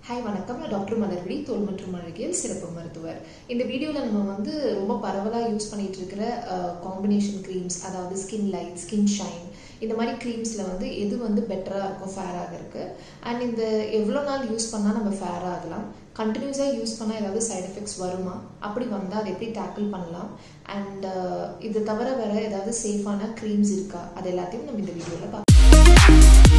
hi வணக்கம் நான் doctor Malarvizhi தோல் மற்றும் அழகியல் சிறப்பு மருத்துவர் இந்த வீடியோவில் நம்ம வந்து ரொம்ப பரவலாக யூஸ் பண்ணிட்டு இருக்கிற காம்பினேஷன் க்ரீம்ஸ் அதாவது ஸ்கின் லைட் ஸ்கின் ஷைன் இந்த மாதிரி க்ரீம்ஸில் வந்து எது வந்து பெட்டராக இருக்கும் ஃபேர் ஆகிறதுக்கு அண்ட் இந்த எவ்வளோ நாள் யூஸ் பண்ணால் நம்ம ஃபேர் ஆகலாம் கண்டினியூஸாக யூஸ் பண்ணால் ஏதாவது சைட் எஃபெக்ட்ஸ் வருமா அப்படி வந்தால் அதை எப்படி டேக்கிள் பண்ணலாம் அண்ட் இது தவிர வேறு ஏதாவது சேஃபான க்ரீம்ஸ் இருக்கா அது எல்லாத்தையும் நம்ம இந்த வீடியோவில் பார்க்கலாம்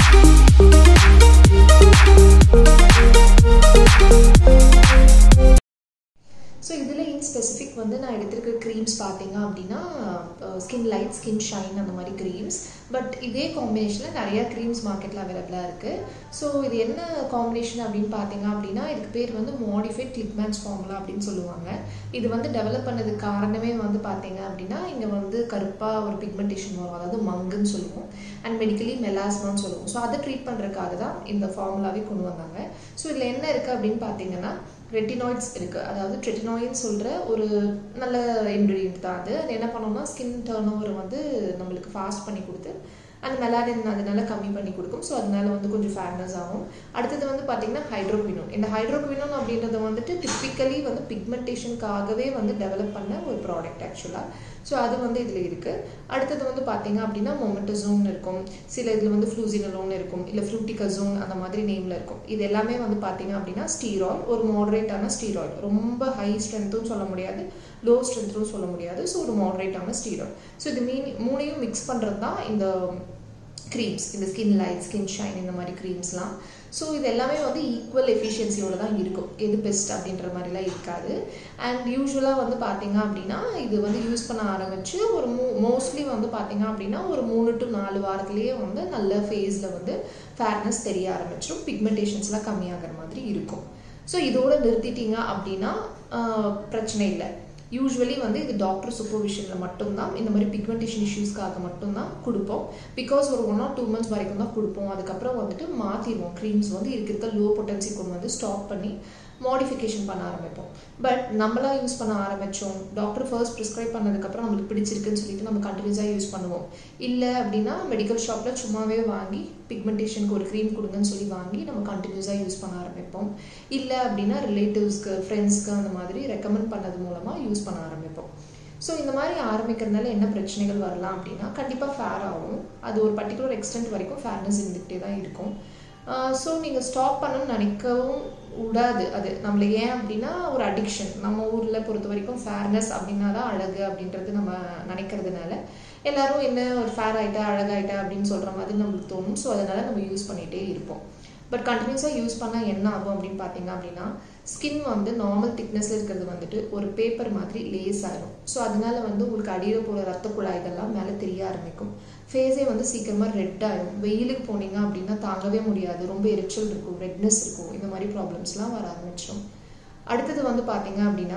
ஸோ இதில் இன் ஸ்பெசிஃபிக் வந்து நான் எடுத்திருக்க க்ரீம்ஸ் பார்த்தீங்க அப்படின்னா ஸ்கின் லைட் ஸ்கின் ஷைன் அந்த மாதிரி க்ரீம்ஸ் பட் இதே காம்பினேஷனில் நிறைய க்ரீம்ஸ் மார்க்கெட்டில் அவைலபிளாக இருக்குது ஸோ இது என்ன காம்பினேஷன் அப்படின்னு பார்த்தீங்க அப்படின்னா இதுக்கு பேர் வந்து மாடிஃபைட் கிளிக்மேன்ஸ் ஃபார்முலா அப்படின்னு சொல்லுவாங்க இது வந்து டெவலப் பண்ணதுக்கு காரணமே வந்து பார்த்தீங்க அப்படின்னா இங்கே வந்து கருப்பாக ஒரு பிக்மெண்டேஷன் வரும் அதாவது மங்குன்னு சொல்லுவோம் அண்ட் மெடிக்கலி மெலாஸ்மான்னு சொல்லுவோம் ஸோ அதை ட்ரீட் பண்ணுறதுக்காக தான் இந்த ஃபார்முலாவே கொண்டு வந்தாங்க ஸோ இதில் என்ன இருக்குது அப்படின்னு பார்த்தீங்கன்னா ரெட்டினாய்ட்ஸ் இருக்குது அதாவது ட்ரெட்டினாய்ட்னு சொல்கிற ஒரு நல்ல இன்க்ரீடியன்ட் தான் அது அது என்ன பண்ணோம்னா ஸ்கின் டர்ன் ஓவர் வந்து நம்மளுக்கு ஃபாஸ்ட் பண்ணி கொடுத்து அந்த மெலானின் அதனால கம்மி பண்ணி கொடுக்கும் ஸோ அதனால வந்து கொஞ்சம் ஃபேர்னஸ் ஆகும் அடுத்தது வந்து பார்த்தீங்கன்னா ஹைட்ரோக்வினோன் இந்த ஹைட்ரோக்வினோன் அப்படின்றது வந்துட்டு டிப்பிக்கலி வந்து பிக்மெண்டேஷனுக்காகவே வந்து டெவலப் பண்ண ஒரு ப்ராடக்ட் ஆக்சுவலாக ஸோ அது வந்து இதில் இருக்குது அடுத்தது வந்து பார்த்தீங்க அப்படின்னா மொமெண்டோசோன் இருக்கும் சில இதில் வந்து ஃப்ளூசினலோன் இருக்கும் இல்லை ஃப்ளூட்டிகசோன் அந்த மாதிரி நேமில் இருக்கும் இது எல்லாமே வந்து பார்த்தீங்க அப்படின்னா ஸ்டீராய்ட் ஒரு மாடரேட்டான ஸ்டீராய்ட் ரொம்ப ஹை ஸ்ட்ரென்த்தும் சொல்ல முடியாது லோ ஸ்ட்ரென்த்தும் சொல்ல முடியாது ஸோ ஒரு மாடரேட்டான ஸ்டீராய்ட் ஸோ இது மீன் மூணையும் மிக்ஸ் பண்ணுறது தான் இந்த க்ரீம்ஸ் இந்த ஸ்கின் லைட் ஸ்கின் ஷைன் இந்த மாதிரி க்ரீம்ஸ்லாம் ஸோ இது எல்லாமே வந்து ஈக்குவல் எஃபிஷியன்சியோட தான் இருக்கும் எது பெஸ்ட் அப்படின்ற மாதிரிலாம் இருக்காது அண்ட் யூஸ்வலாக வந்து பார்த்தீங்க அப்படின்னா இது வந்து யூஸ் பண்ண ஆரம்பித்து ஒரு மூ மோஸ்ட்லி வந்து பார்த்தீங்க அப்படின்னா ஒரு மூணு டு நாலு வாரத்துலேயே வந்து நல்ல ஃபேஸில் வந்து ஃபேர்னஸ் தெரிய ஆரம்பிச்சிடும் பிக்மெண்டேஷன்ஸ்லாம் கம்மியாகிற மாதிரி இருக்கும் ஸோ இதோட நிறுத்திட்டீங்க அப்படின்னா பிரச்சனை இல்லை யூஸ்வலி வந்து இது டாக்டர் சூப்பர்விஷனில் மட்டும்தான் இந்த மாதிரி பிக்மெண்டேஷன் இஷ்யூஸ்க்காக மட்டும்தான் கொடுப்போம் பிகாஸ் ஒரு ஒன் ஆர் டூ மந்த்ஸ் வரைக்கும் தான் கொடுப்போம் அதுக்கப்புறம் வந்துட்டு மாற்றிடுவோம் க்ரீம்ஸ் வந்து இருக்கிற லோ பொட்டன்சி கொண்டு வந்து ஸ்டாப் பண்ணி மாடிஃபிகேஷன் பண்ண ஆரம்பிப்போம் பட் நம்மளாம் யூஸ் பண்ண ஆரம்பித்தோம் டாக்டர் ஃபர்ஸ்ட் ப்ரிஸ்கிரைப் பண்ணதுக்கப்புறம் நம்மளுக்கு பிடிச்சிருக்குன்னு சொல்லிட்டு நம்ம கண்டினியூஸாக யூஸ் பண்ணுவோம் இல்லை அப்படின்னா மெடிக்கல் ஷாப்பில் சும்மாவே வாங்கி பிக்மெண்டேஷனுக்கு ஒரு க்ரீம் கொடுங்கன்னு சொல்லி வாங்கி நம்ம கண்டினியூஸாக யூஸ் பண்ண ஆரம்பிப்போம் இல்லை அப்படின்னா ரிலேட்டிவ்ஸ்க்கு ஃப்ரெண்ட்ஸ்க்கு அந்த மாதிரி ரெக்கமெண்ட் பண்ணது மூலமாக யூஸ் பண்ண ஆரம்பிப்போம் ஸோ இந்த மாதிரி ஆரம்பிக்கிறதுனால என்ன பிரச்சனைகள் வரலாம் அப்படின்னா கண்டிப்பாக ஃபேர் ஆகும் அது ஒரு பர்டிகுலர் எக்ஸ்டென்ட் வரைக்கும் ஃபேர்னஸ் இருந்துகிட்டே தான் இருக்கும் ஸோ நீங்கள் ஸ்டாப் பண்ணணும்னு நினைக்கவும் விடாது அது நம்மள ஏன் அப்படின்னா ஒரு அடிக்ஷன் நம்ம ஊரில் பொறுத்த வரைக்கும் ஃபேர்னஸ் அப்படின்னா தான் அழகு அப்படின்றது நம்ம நினைக்கிறதுனால எல்லாரும் என்ன ஒரு ஃபேர் ஆகிட்டா அழகாயிட்டா அப்படின்னு சொல்கிற மாதிரி நம்மளுக்கு தோணும் ஸோ அதனால் நம்ம யூஸ் பண்ணிகிட்டே இருப்போம் பட் கண்டினியூஸாக யூஸ் பண்ணால் என்ன ஆகும் அப்படின்னு பார்த்தீங்க அப்படின்னா ஸ்கின் வந்து நார்மல் திக்னஸில் இருக்கிறது வந்துட்டு ஒரு பேப்பர் மாதிரி லேஸ் ஆகிடும் ஸோ அதனால வந்து உங்களுக்கு அடியில் போகிற ரத்த குழாய்கள்லாம் மேலே தெரிய ஆரம்பிக்கும் ஃபேஸே வந்து சீக்கிரமாக ரெட் ஆகிடும் வெயிலுக்கு போனீங்க அப்படின்னா தாங்கவே முடியாது ரொம்ப எரிச்சல் இருக்கும் ரெட்னஸ் இருக்கும் இந்த மாதிரி ப்ராப்ளம்ஸ்லாம் வர ஆரம்பிச்சிடும் அடுத்தது வந்து பார்த்தீங்க அப்படின்னா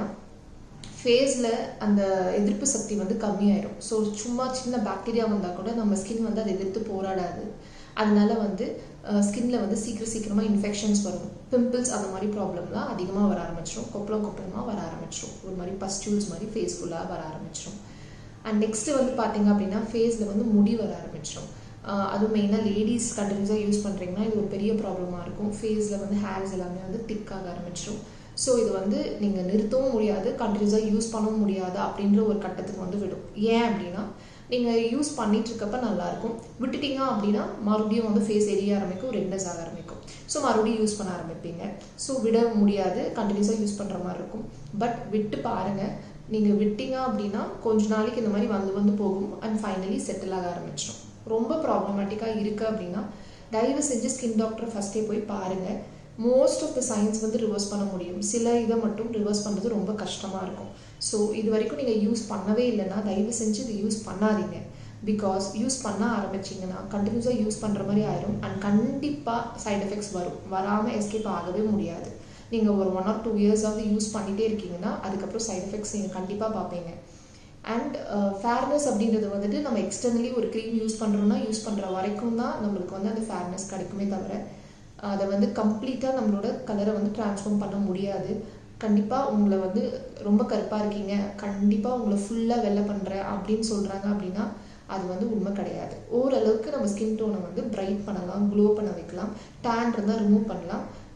ஃபேஸில் அந்த எதிர்ப்பு சக்தி வந்து கம்மியாயிடும் ஸோ சும்மா சின்ன பாக்டீரியா வந்தால் கூட நம்ம ஸ்கின் வந்து அதை எதிர்த்து போராடாது அதனால வந்து ஸ்கின்ல வந்து சீக்கிரம் சீக்கிரமாக இன்ஃபெக்ஷன்ஸ் வரும் பிம்பிள்ஸ் அந்த மாதிரி ப்ராப்ளம்லாம் அதிகமாக வர ஆரம்பிச்சிடும் கொப்பளம் கொப்பளமாக வர ஆரம்பிச்சிடும் ஒரு மாதிரி பஸ்டியூல்ஸ் மாதிரி ஃபேஸ் ஃபுல்லாக வர ஆரம்பிச்சிடும் அண்ட் நெக்ஸ்ட் வந்து பார்த்தீங்க அப்படின்னா ஃபேஸில் வந்து முடி வர ஆரம்பிச்சிடும் அதுவும் மெயினாக லேடிஸ் கண்டினியூஸாக யூஸ் பண்ணுறீங்கன்னா இது ஒரு பெரிய ப்ராப்ளமாக இருக்கும் ஃபேஸில் வந்து ஹேர்ஸ் எல்லாமே வந்து திக்காக ஆரம்பிச்சிடும் ஸோ இது வந்து நீங்கள் நிறுத்தவும் முடியாது கண்டினியூஸாக யூஸ் பண்ணவும் முடியாது அப்படின்ற ஒரு கட்டத்துக்கு வந்து விடும் ஏன் அப்படின்னா நீங்கள் யூஸ் பண்ணிட்டு இருக்கப்ப நல்லாயிருக்கும் விட்டுட்டீங்க அப்படின்னா மறுபடியும் வந்து ஃபேஸ் எரிய ஆரம்பிக்கும் ரெட்னஸ் ஆக ஆரம்பிக்கும் ஸோ மறுபடியும் யூஸ் பண்ண ஆரம்பிப்பீங்க ஸோ விட முடியாது கண்டினியூஸாக யூஸ் பண்ணுற மாதிரி இருக்கும் பட் விட்டு பாருங்கள் நீங்கள் விட்டீங்க அப்படின்னா கொஞ்ச நாளைக்கு இந்த மாதிரி வந்து வந்து போகும் அண்ட் ஃபைனலி செட்டில் ஆக ஆரம்பிச்சிடும் ரொம்ப ப்ராப்ளமேட்டிக்காக இருக்குது அப்படின்னா தயவு செஞ்சு ஸ்கின் டாக்டர் ஃபஸ்ட்டே போய் பாருங்கள் மோஸ்ட் ஆஃப் த சயின்ஸ் வந்து ரிவர்ஸ் பண்ண முடியும் சில இதை மட்டும் ரிவர்ஸ் பண்ணுறது ரொம்ப கஷ்டமாக இருக்கும் ஸோ இது வரைக்கும் நீங்கள் யூஸ் பண்ணவே இல்லைன்னா தயவு செஞ்சு இது யூஸ் பண்ணாதீங்க பிகாஸ் யூஸ் பண்ண ஆரம்பிச்சிங்கன்னா கண்டினியூஸாக யூஸ் பண்ணுற மாதிரி ஆயிரும் அண்ட் கண்டிப்பாக சைட் எஃபெக்ட்ஸ் வரும் வராமல் எஸ்கேப் ஆகவே முடியாது நீங்கள் ஒரு ஒன் ஆர் டூ இயர்ஸாவது யூஸ் பண்ணிகிட்டே இருக்கீங்கன்னா அதுக்கப்புறம் சைட் எஃபெக்ட்ஸ் நீங்கள் கண்டிப்பாக பார்ப்பீங்க அண்ட் ஃபேர்னஸ் அப்படின்றது வந்துட்டு நம்ம எக்ஸ்டர்னலி ஒரு க்ரீம் யூஸ் பண்ணுறோன்னா யூஸ் பண்ணுற வரைக்கும் தான் நம்மளுக்கு வந்து அந்த ஃபேர்னஸ் கிடைக்குமே தவிர அதை வந்து கம்ப்ளீட்டாக நம்மளோட கலரை வந்து ட்ரான்ஸ்ஃபார்ம் பண்ண முடியாது கண்டிப்பாக உங்களை வந்து ரொம்ப கருப்பாக இருக்கீங்க கண்டிப்பாக உங்களை ஃபுல்லாக வெள்ளை பண்ணுறேன் அப்படின்னு சொல்கிறாங்க அப்படின்னா அது வந்து உண்மை கிடையாது ஓரளவுக்கு நம்ம ஸ்கின் டோனை வந்து பிரைட் பண்ணலாம் க்ளோ பண்ண வைக்கலாம் டேன் இருந்தால் ரிமூவ் பண்ணலாம்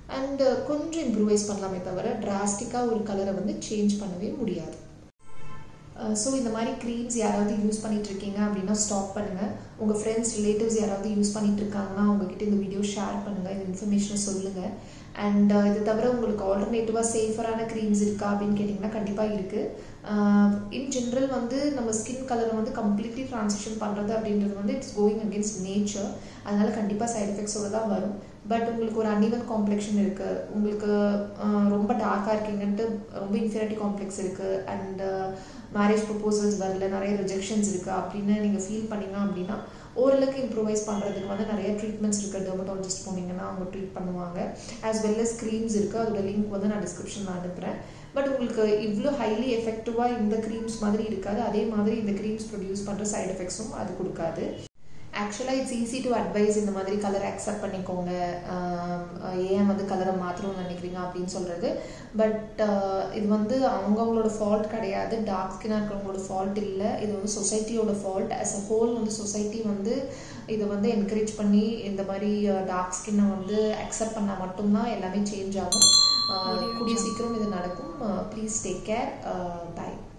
அண்ட் கொஞ்சம் இம்ப்ரூவைஸ் பண்ணலாமே தவிர டிராஸ்டிக்காக ஒரு கலரை வந்து சேஞ்ச் பண்ணவே முடியாது ஸோ இந்த மாதிரி க்ரீம்ஸ் யாராவது யூஸ் பண்ணிட்டு இருக்கீங்க அப்படின்னா ஸ்டாப் பண்ணுங்கள் உங்கள் ஃப்ரெண்ட்ஸ் ரிலேட்டிவ்ஸ் யாராவது யூஸ் பண்ணிட்டு இருக்காங்கன்னா உங்ககிட்ட இந்த வீடியோ ஷேர் பண்ணுங்கள் இந்த இன்ஃபர்மேஷனை சொல்லுங்கள் அண்ட் இது தவிர உங்களுக்கு ஆல்டர்னேட்டிவாக சேஃபரான க்ரீம்ஸ் இருக்கா அப்படின்னு கேட்டிங்கன்னா கண்டிப்பாக இருக்குது இன் ஜென்ரல் வந்து நம்ம ஸ்கின் கலரை வந்து கம்ப்ளீட்லி ட்ரான்சிஷன் பண்ணுறது அப்படின்றது வந்து இட்ஸ் கோயிங் அகேன்ஸ்ட் நேச்சர் அதனால கண்டிப்பாக சைட் எஃபெக்ட்ஸோடு தான் வரும் பட் உங்களுக்கு ஒரு அன்இவன் காம்ப்ளெக்ஷன் இருக்குது உங்களுக்கு ரொம்ப டார்க்காக இருக்கீங்கன்ட்டு ரொம்ப இன்ஃபீரியாரிட்டி காம்ப்ளெக்ஸ் இருக்குது அண்ட் மேரேஜ் ப்ரொபோசல்ஸ் வரல நிறைய ரிஜெக்ஷன்ஸ் இருக்குது அப்படின்னு நீங்கள் ஃபீல் பண்ணீங்க அப்படின்னா ஓரளவுக்கு இம்ப்ரூவைஸ் பண்ணுறதுக்கு வந்து நிறைய ட்ரீட்மெண்ட்ஸ் இருக்குது டெர்மட்டாலஜிஸ்ட் போனீங்கன்னா அவங்க ட்ரீட் பண்ணுவாங்க ஆஸ் வெல் அஸ் க்ரீம்ஸ் இருக்குது அதோட லிங்க் வந்து நான் டிஸ்கிரிப்ஷனில் அனுப்புகிறேன் பட் உங்களுக்கு இவ்வளோ ஹைலி எஃபெக்டிவாக இந்த க்ரீம்ஸ் மாதிரி இருக்காது அதே மாதிரி இந்த க்ரீம்ஸ் ப்ரொடியூஸ் பண்ணுற சைட் எஃபெக்ட்ஸும் அது கொடுக்காது ஆக்சுவலாக இட்ஸ் ஈஸி டு அட்வைஸ் இந்த மாதிரி கலர் அக்செப்ட் பண்ணிக்கோங்க ஏன் வந்து கலரை மாற்றணும்னு நினைக்கிறீங்க அப்படின்னு சொல்கிறது பட் இது வந்து அவங்கவுங்களோட ஃபால்ட் கிடையாது டார்க் ஸ்கின்னாக இருக்கிறவங்களோட ஃபால்ட் இல்லை இது வந்து சொசைட்டியோட ஃபால்ட் அஸ் அ ஹோல் வந்து சொசைட்டி வந்து இதை வந்து என்கரேஜ் பண்ணி இந்த மாதிரி டார்க் ஸ்கின்னை வந்து அக்செப்ட் பண்ணால் மட்டும்தான் எல்லாமே சேஞ்ச் ஆகும் கூடிய சீக்கிரம் இது நடக்கும் ப்ளீஸ் டேக் கேர் பை